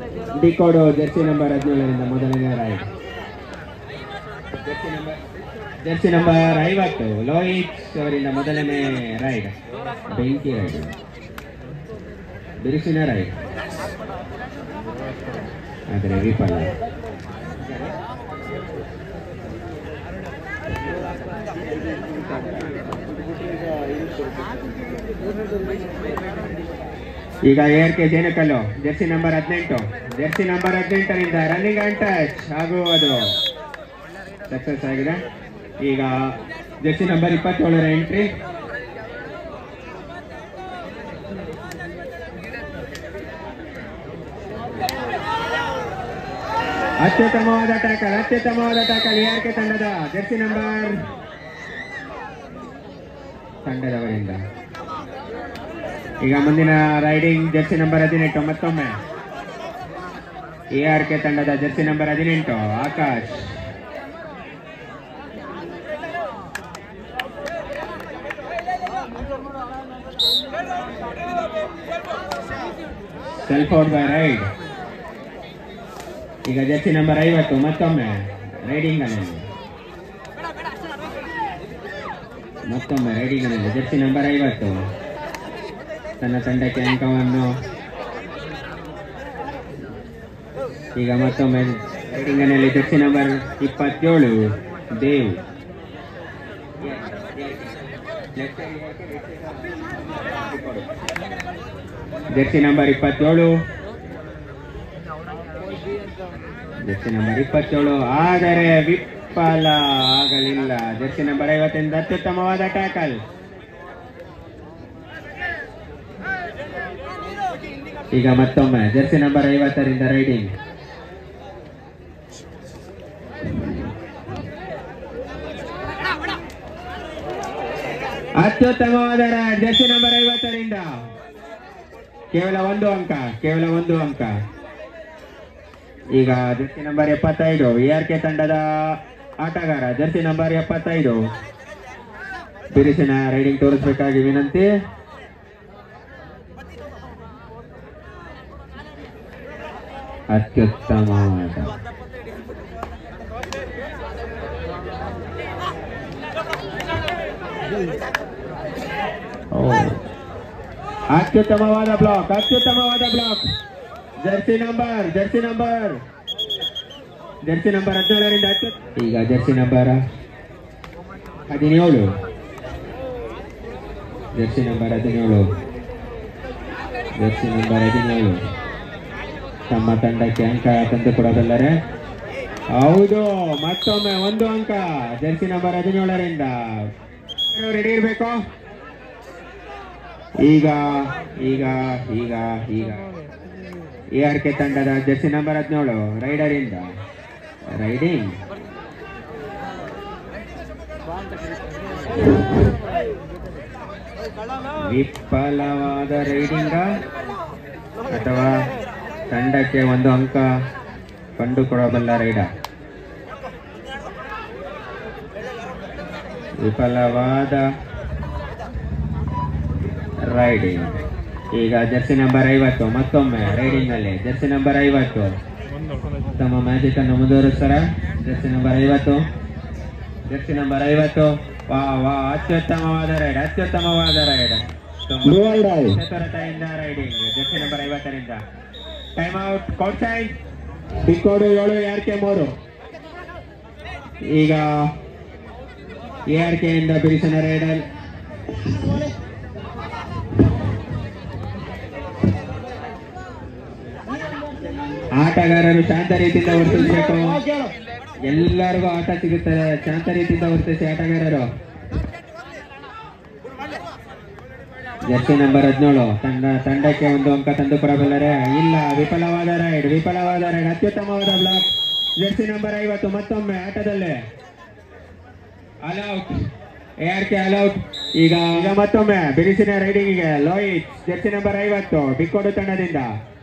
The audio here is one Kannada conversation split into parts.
ಡಿಕೋಡು ಜೆರ್ಸಿ ನಂಬರ್ ಹದಿನೇಳರಿಂದ ಮೊದಲನೇ raid jersey number jersey number ಐವತ್ತು ಲೋಹಿತ್ ಅವರಿಂದ ಮೊದಲನೇ ರೈಡ್ ಬೆಂಕಿ ರೈಡ್ ಬಿರುಸಿನ ರೈಡ್ ಆದರೆ ವಿಫಲ ಈಗ A R K Jenakallu jersey number ಹದಿನೆಂಟು ಜೆರ್ಸಿ ನಂಬರ್ ಹದಿನೆಂಟರಿಂದ ರನ್ನಿಂಗ್ ಅಂಡ್ ಟಚ್ ಹಾಗೂ ಅದು ಸಕ್ಸಸ್ ಆಗಿದೆ ಈಗ ಜೆರ್ಸಿ ನಂಬರ್ ಇಪ್ಪತ್ತೇಳರ ಎಂಟ್ರಿ ಅತ್ಯುತ್ತಮವಾದ ಟ್ಯಾಕಲ್ ಅತ್ಯುತ್ತಮವಾದ ಟ್ಯಾಕಲ್ ಎ ಆರ್ ಕೆ ತಂಡದ ಜೆರ್ಸಿ ನಂಬರ್ ತಂಡದವರಿಂದ ಈಗ ಮುಂದಿನ ರೈಡಿಂಗ್ ಜೆರ್ಸಿ ನಂಬರ್ ಹದಿನೆಂಟು ಮತ್ತೊಮ್ಮೆ ಎ ಆರ್ ಕೆ ತಂಡದ ಜೆರ್ಸಿ ನಂಬರ್ ಹದಿನೆಂಟು Akash self out by raid ಈಗ ಜೆರ್ಸಿ ನಂಬರ್ ಐವತ್ತು ಮತ್ತೊಮ್ಮೆ ರೈಡಿಂಗ್ ಅಲ್ಲಿ ಮತ್ತೊಮ್ಮೆ ರೈಡಿಂಗ್ ಅಲ್ಲಿ ಜೆರ್ಸಿ ನಂಬರ್ ಐವತ್ತು ತನ್ನ ತಂಡಕ್ಕೆ ಅಂಕವನ್ನು ಈಗ ಮತ್ತೊಮ್ಮೆ ರೈಡಿಂಗ್ನಲ್ಲಿ ಜೆರ್ಸಿ ನಂಬರ್ ಇಪ್ಪತ್ತೇಳು ದೇವ್ ಜೆರ್ಸಿ ನಂಬರ್ ಇಪ್ಪತ್ತೇಳು ಜೆರ್ಸಿ ನಂಬರ್ ಇಪ್ಪತ್ತೇಳು ಆದರೆ ವಿಫಲ ಆಗಲಿಲ್ಲ ಜೆರ್ಸಿ ನಂಬರ್ ಐವತ್ತರಿಂದ ಅತ್ಯುತ್ತಮವಾದ ಟ್ಯಾಕಲ್ ಈಗ ಮತ್ತೊಮ್ಮೆ ಜೆರ್ಸಿ ನಂಬರ್ ಐವತ್ತರಿಂದ ರೈಡಿಂಗ್ ಅತ್ಯುತ್ತಮವಾದ ರೈಡ್ ಜೆರ್ಸಿ ನಂಬರ್ ಐವತ್ತರಿಂದ ಕೇವಲ ಒಂದು ಅಂಕ ಕೇವಲ ಒಂದು ಅಂಕ ಈಗ ಜೆರ್ಸಿ ನಂಬರ್ ಎಪ್ಪತ್ತೈದು ಎ ಆರ್ ಕೆ ತಂಡದ ಆಟಗಾರ ಜೆರ್ಸಿ ನಂಬರ್ ಎಪ್ಪತ್ತೈದು ಬಿರುಸಿನ ರೈಡಿಂಗ್ ತೋರಿಸಬೇಕಾಗಿ ವಿನಂತಿ ಅತ್ಯುತ್ತಮವಾದ ಓ. ಅತ್ಯುತ್ತಮವಾದ ಬ್ಲಾಕ್ ಅತ್ಯುತ್ತಮವಾದ block jersey number jersey number jersey number ಹದಿನೇಳರಿಂದ ಹತ್ತು ಈಗ ಜರ್ಸಿ ನಂಬರ್ ಹದಿನೇಳು ಜರ್ಸಿ ನಂಬರ್ ಹದಿನೇಳು ಜರ್ಸಿ ನಂಬರ್ ಹದಿನೇಳು ತಮ್ಮ ತಂಡಕ್ಕೆ ಅಂಕ ತಂದು ಕೊಡಬಲ್ಲರೆ ಹೌದು ಮತ್ತೊಮ್ಮೆ ಒಂದು ಅಂಕ ಜರ್ಸಿ ನಂಬರ್ ಹದಿನೇಳರಿಂದ ರೆಡಿ ಇರಬೇಕು ಈಗ ಈಗ ಈಗ ಈಗ ಎ ಆರ್ ಕೆ ತಂಡದ ಜರ್ಸಿ ನಂಬರ್ ಹದಿನೇಳು ರೈಡರ್ ಇಂದ ರೈಡಿಂಗ್ ವಿಫಲವಾದ ರೈಡಿಂಗ ಅಥವಾ ತಂಡಕ್ಕೆ ಒಂದು ಅಂಕ ಕಂಡುಕೊಡಬಲ್ಲ ರೈಡ ವಿಫಲವಾದ ರೈಡಿಂಗ್ ಈಗ ಜರ್ಸಿ ನಂಬರ್ ಐವತ್ತು ಮತ್ತೊಮ್ಮೆ ರೈಡಿಂಗ್ ಅಲ್ಲಿ ಜರ್ಸಿ ನಂಬರ್ ಐವತ್ತು ತಮ್ಮ ಮ್ಯಾಜಿಕ್ ಅನ್ನು ಮುಂದುವರಿಸ್ತಾರ ಜರ್ಸಿ ನಂಬರ್ ಐವತ್ತು ಜರ್ಸಿ ನಂಬರ್ ಐವತ್ತು ವಾ ವಾ ಅತ್ಯುತ್ತಮವಾದ ರೈಡ್ ಅತ್ಯುತ್ತಮವಾದ ರೈಡ್ ಚತುರತೆಯಿಂದ ರೈಡಿಂಗ್ ಜರ್ಸಿ ನಂಬರ್ ಐವತ್ತರಿಂದ ಟೈಮ್ ಔಟ್ ಕೌಟ್ ಸೈಡ್ ಬಿಕ್ಕೋಡು ಏಳು ಆರ್ ಕೆ ಮೂರು ಈಗ ಎ ಆರ್ ಕೆ ಇಂದ ಬಿರುಸಿನ ರೈಡರ್ ಆಟಗಾರರು ಶಾಂತ ರೀತಿಯಿಂದ ವರ್ತಿಸಬೇಕು ಎಲ್ಲರಿಗೂ ಆಟ ಸಿಗುತ್ತದೆ ಶಾಂತ ರೀತಿಯಿಂದ ವರ್ತಿಸಿ ಆಟಗಾರರು ಜರ್ಸಿ ನಂಬರ್ ಹದಿನೇಳು ತಂಡ ತಂಡಕ್ಕೆ ಒಂದು ಅಂಕ ತಂದು ಕೊಡಬಲ್ಲರೆ ಇಲ್ಲ ವಿಫಲವಾದ ರೈಡ್ ವಿಫಲವಾದ ರೈಡ್ ಅತ್ಯುತ್ತಮವಾದ ಬ್ಲಾಕ್ ಜರ್ಸಿ ನಂಬರ್ ಐವತ್ತು ಮತ್ತೊಮ್ಮೆ ಆಟದಲ್ಲೇ all out A R K all out ಈಗ ಈಗ ಮತ್ತೊಮ್ಮೆ ಬಿರುಸಿನ ರೈಡಿಂಗಿಗೆ ಲೋಹಿತ್ ಜರ್ಸಿ ನಂಬರ್ ಐವತ್ತು ಬಿಕ್ಕೋಡು ತಂಡದಿಂದ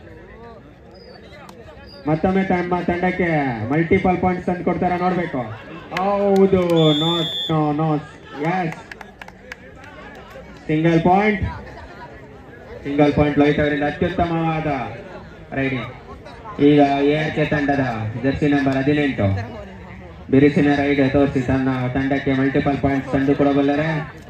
ಮತ್ತೊಮ್ಮೆ ತಮ್ಮ ತಂಡಕ್ಕೆ ಮಲ್ಟಿಪಲ್ ಪಾಯಿಂಟ್ಸ್ ತಂದು ಕೊಡ್ತಾರ ನೋಡ್ಬೇಕು ಹೌದು not no no yes single point single point Lohith ಅವರಿಂದ ಅತ್ಯುತ್ತಮವಾದ ರೈಡಿಂಗ್ ಈಗ ಎಆರ್ಕೆ ತಂಡದ ಜರ್ಸಿ ನಂಬರ್ ಹದಿನೆಂಟು ಬಿರುಸಿನ ರೈಡ್ ತೋರಿಸಿ ತನ್ನ ತಂಡಕ್ಕೆ ಮಲ್ಟಿಪಲ್ ಪಾಯಿಂಟ್ಸ್ ತಂದು ಕೊಡಬಲ್ಲರೆ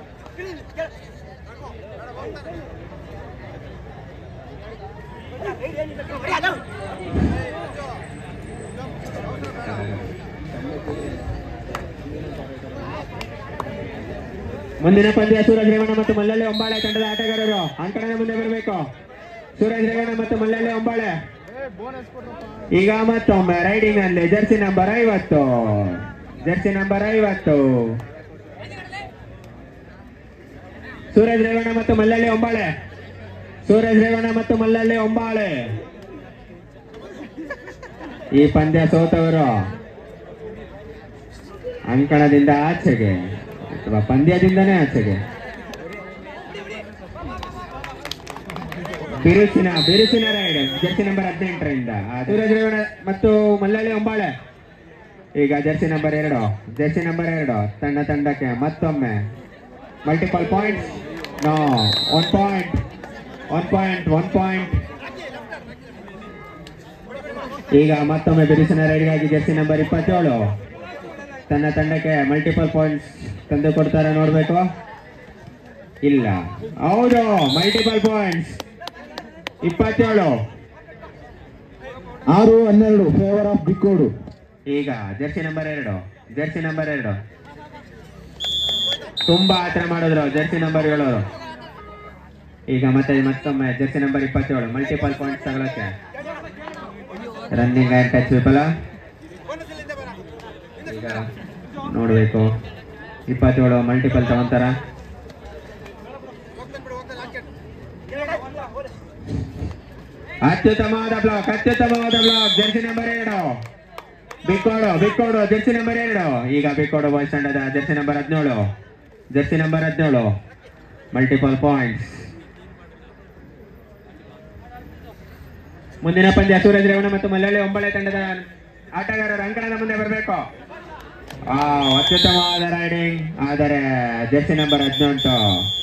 ಮುಂದಿನ ಪಂದ್ಯ ಸೂರಜ್ ರೇವಣ್ಣ ಮತ್ತು ಮಲ್ಲಳ್ಳಿ ಒಂಬಾಳೆ ತಂಡದ ಆಟಗಾರರು ಅಂಕಣದ ಮುಂದೆ ಬರಬೇಕು ಸೂರಜ್ ರೇವಣ್ಣ ಮತ್ತು ಮಲ್ಲಳ್ಳಿ ಒಂಬಾಳೆ ಈಗ ಮತ್ತೊಮ್ಮೆ ರೈಡಿಂಗ್ ಅಲ್ಲಿ ಜರ್ಸಿ ನಂಬರ್ ಐವತ್ತು ಜರ್ಸಿ ನಂಬರ್ ಐವತ್ತು ಸೂರಜ್ ರೇವಣ್ಣ ಮತ್ತು ಮಲ್ಲಳ್ಳಿ ಒಂಬಾಳೆ ಸೂರಜ್ ರೇವಣ್ಣ ಮತ್ತು ಮಲ್ಲಳ್ಳಿ ಒಂಬಾಳೆ ಈ ಪಂದ್ಯ ಸೋತವರು ಅಂಕಣದಿಂದ ಆಚೆಗೆ ಅಥವಾ ಪಂದ್ಯದಿಂದನೇ ಆಚೆಗೆ ಬಿರುಸಿನ ಬಿರುಸಿನ ರೈಡ್ ಜರ್ಸಿ ನಂಬರ್ ಹದಿನೆಂಟರಿಂದ ಸೂರಜ್ ರೇವಣ್ಣ ಮತ್ತು ಮಲ್ಲಳ್ಳಿ ಒಂಬಾಳೆ ಈಗ ಜರ್ಸಿ ನಂಬರ್ ಎರಡು ಜರ್ಸಿ ನಂಬರ್ ಎರಡು ತಂಡ ತಂಡಕ್ಕೆ ಮತ್ತೊಮ್ಮೆ multiple points no one point one point one point ಈಗ ಮತ್ತೊಮ್ಮೆ ಬಿರುಸಿನ ರೈಡ್ಗಾಗಿ ಜರ್ಸಿ ನಂಬರ್ ಇಪ್ಪತ್ತೇಳು ತನ್ನ ತಂಡಕ್ಕೆ ಮಲ್ಟಿಪಲ್ ಪಾಯಿಂಟ್ಸ್ ತಂದು ಕೊಡ್ತಾರೆ ನೋಡ್ಬೇಕು ಇಲ್ಲ ಹೌದು ಮಲ್ಟಿಪಲ್ ಪಾಯಿಂಟ್ಸ್ ಇಪ್ಪತ್ತೇಳು ಆರು ಹನ್ನೆರಡು ಫೇವರ್ ಆಫ್ ಬಿಕ್ಕೋಡು ಈಗ ಜರ್ಸಿ ನಂಬರ್ ಎರಡು ಜರ್ಸಿ ನಂಬರ್ ಎರಡು ತುಂಬಾ ಆತರ ಮಾಡಿದ್ರು ಜರ್ಸಿ ನಂಬರ್ ಏಳೋರು ಈಗ ಮತ್ತೆ ಮತ್ತೊಮ್ಮೆ ಜರ್ಸಿ ನಂಬರ್ ಇಪ್ಪತ್ತೇಳು ಮಲ್ಟಿಪಲ್ ಪಾಯಿಂಟ್ಸ್ ತಗೊಳಕ್ಕೆ ರನ್ನಿಂಗ್ ಆ್ಯಂಡ್ ಟಚ್ ವಿಫಲ ಈಗ ನೋಡ್ಬೇಕು ಇಪ್ಪತ್ತೇಳು ಮಲ್ಟಿಪಲ್ ತಗೊಂತಾರ ಅತ್ಯುತ್ತಮವಾದ ಬ್ಲಾಕ್ ಅತ್ಯುತ್ತಮವಾದ ಬ್ಲಾಕ್ ಜರ್ಸಿ ನಂಬರ್ ಎರಡು ಬಿಕ್ಕೋಡು ಬಿಕ್ಕೋಡು ಜರ್ಸಿ ನಂಬರ್ ಎರಡು ಈಗ ಬಿಕ್ಕೋಡು ಬಾಯ್ಸ್ ತಂಡದ ಜರ್ಸಿ ನಂಬರ್ ಹದಿನೇಳು ಜರ್ಸಿ ನಂಬರ್ ಹದಿನೇಳು ಮಲ್ಟಿಪಲ್ ಪಾಯಿಂಟ್ಸ್ ಮುಂದಿನ ಪಂದ್ಯ ಸೂರಜ್ ರೇವಣ್ಣ ಮತ್ತು ಮಲ್ಲಳ್ಳಿ ಒಂಬಳೆ ತಂಡದ ಆಟಗಾರರು ಅಂಕಣದ ಮುಂದೆ ಬರಬೇಕು ಆ ಅತ್ಯುತ್ತಮವಾದ ರೈಡಿಂಗ್ ಆದರೆ ಜರ್ಸಿ ನಂಬರ್ ಹದಿನೆಂಟು